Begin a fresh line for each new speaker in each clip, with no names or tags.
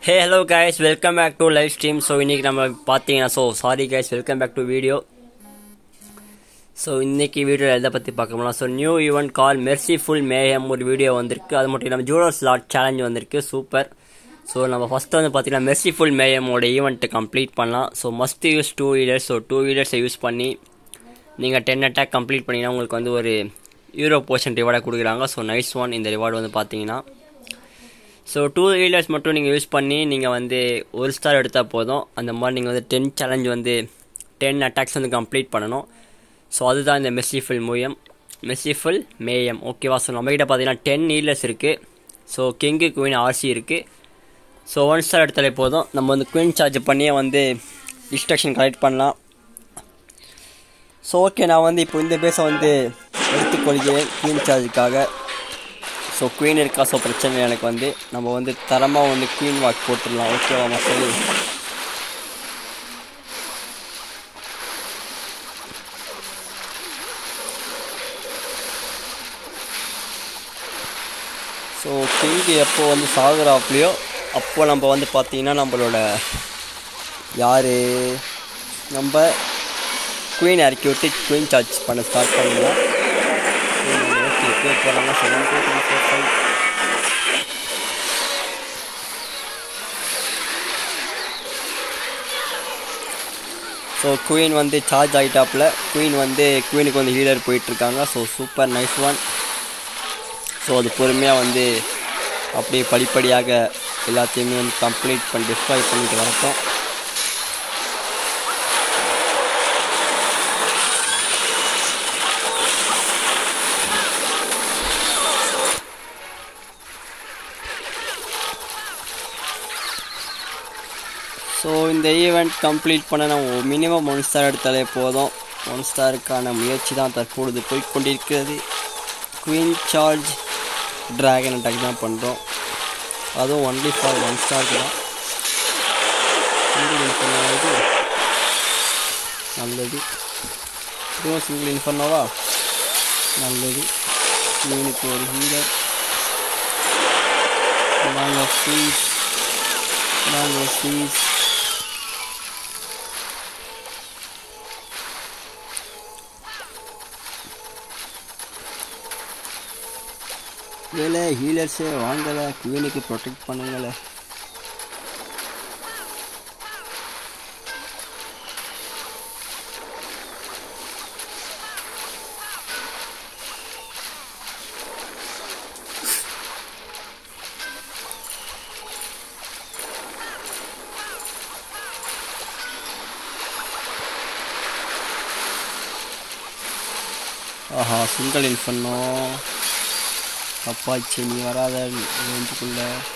hey hello guys welcome back to live stream so இன்றைக்கி நம்ம பார்த்தீங்கன்னா so sorry guys welcome back to video so இன்றைக்கி video எதை பற்றி பார்க்கலாம் so new event call merciful mayhem ஒரு வீடியோ வந்திருக்கு அது மட்டும் இல்லாமல் ஜூடோ ஸ்லாட் சேலஞ்ச் வந்திருக்கு சூப்பர் ஸோ நம்ம ஃபஸ்ட்டு வந்து பார்த்தீங்கன்னா மெர்சிஃபுல் மேயமோட ஈவெண்ட்டை கம்ப்ளீட் பண்ணலாம் so must use two wheelers so two வீலர்ஸை யூஸ் பண்ணி நீங்கள் டென் அட்டாக் கம்ப்ளீட் பண்ணிங்கன்னா உங்களுக்கு வந்து ஒரு யூரோ போர்ஷன் ரிவார்டாக கொடுக்குறாங்க ஸோ நைஸ் ஒன் இந்த ரிவார்டு வந்து பார்த்தீங்கன்னா ஸோ டூ வீலர்ஸ் மட்டும் நீங்கள் யூஸ் பண்ணி நீங்கள் வந்து ஒரு ஸ்டார் எடுத்தால் போதும் அந்த மாதிரி நீங்கள் வந்து டென் சேலஞ்ச் வந்து டென் அட்டாக்ஸ் வந்து கம்ப்ளீட் பண்ணணும் ஸோ அதுதான் இந்த மெஸ்ஸிஃபுல் மூயம் மெஸ்ஸிஃபுல் மேயம் ஓகேவா ஸோ நம்மகிட்ட பார்த்தீங்கன்னா டென் ஹீலர்ஸ் இருக்குது ஸோ கிங்கு குயின் ஆர்சி இருக்குது ஸோ ஒன் ஸ்டார் எடுத்தாலே போதும் நம்ம வந்து குயின் சார்ஜ் பண்ணியே வந்து இன்ஸ்ட்ரக்ஷன் கலெக்ட் பண்ணலாம் ஸோ ஓகே நான் வந்து இப்போ இந்த பேஸை வந்து எடுத்துக்கொள்கிறேன் குயின் சார்ஜுக்காக ஸோ குயின் இருக்கா ஸோ பிரச்சனை இல்லை எனக்கு வந்து நம்ம வந்து தரமாக வந்து குயின் வாக் போட்டுடலாம் ஓகேவா மக்கள் ஸோ கிங்கு எப்போ வந்து சாகுறாப்லையோ அப்போ நம்ம வந்து பார்த்தீங்கன்னா நம்மளோட யார் நம்ம குயின் இறக்கி விட்டு குயின் சார்ஜ் பண்ண ஸ்டார்ட் பண்ணலாம் ஓகே இப்போ போகிறாங்க seven two three four five so queen வந்து சார்ஜ் ஆகிட்டாப்பில் குயின் வந்து குயினுக்கு வந்து ஹீலர் போயிட்டுருக்காங்க so super nice one so அது பொறுமையாக வந்து அப்படியே படிப்படியாக எல்லாத்தையுமே வந்து கம்ப்ளீட் பண்ணி டிஸ்ட்ராய் பண்ணிட்டு வரட்டும் ஸோ இந்த ஈவெண்ட் கம்ப்ளீட் பண்ண நம்ம மினிமம் ஒன் ஸ்டார் எடுத்தாலே போதும் ஒன் ஸ்டாருக்கான முயற்சி தான் தற்பொழுது போய்கொண்டிருக்கிறது குயின் சார்ஜ் ட்ராகன் அட்டாக் தான் பண்ணுறோம் அதுவும் ஒன்லி ஃபார் ஒன் ஸ்டாருக்கு தான் சிங்கிள் இன்ஃபர்னோவாது நல்லது இதுவும் சிங்கிள் இன்ஃபர்னோவா நல்லது இவனுக்கு ஒரு ஹீலர் நாங்கள் ஃபீஸ் நாங்கள் ஃபீஸ் வேலை ஹீலர்ஸே வாங்கலை குயினுக்கு ப்ரொடெக்ட் பண்ணுங்களே ஆஹா சிங்கிள் இன்ஃபன்னோ தப்பாச்சு நீ வராத ரேஞ்சுக்குள்ள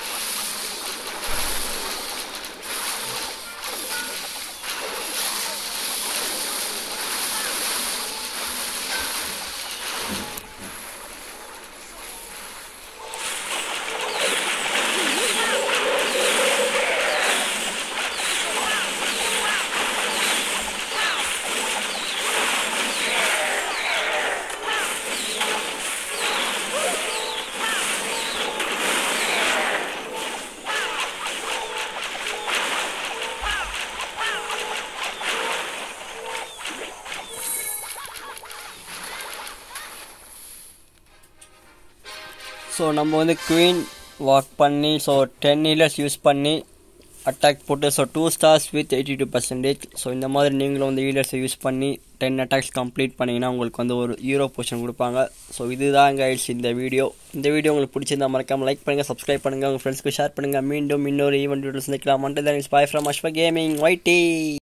ஸோ நம்ம வந்து குயின் வாக் பண்ணி ஸோ டென் ஹீலர்ஸ் யூஸ் பண்ணி அட்டாக் போட்டு so two stars with eighty two percentage so இந்த மாதிரி நீங்களும் வந்து ஹீலர்ஸை யூஸ் பண்ணி டென் அட்டாக்ஸ் கம்ப்ளீட் பண்ணிங்கன்னா உங்களுக்கு வந்து ஒரு ஹீரோ பொசிஷன் கொடுப்பாங்க ஸோ இதுதான் கைட்ஸ் இந்த வீடியோ இந்த வீடியோ உங்களுக்கு பிடிச்சிருந்தா மறக்காமல் லைக் பண்ணுங்கள் சப்ஸ்கிரைப் பண்ணுங்கள் உங்கள் ஃப்ரெண்ட்ஸ்க்கு ஷேர் பண்ணுங்கள் மீண்டும் இன்னொரு ஈவெண்ட் வீடியோஸ் நிற்கலாம் மண்டல் bye from Ashwa gaming YT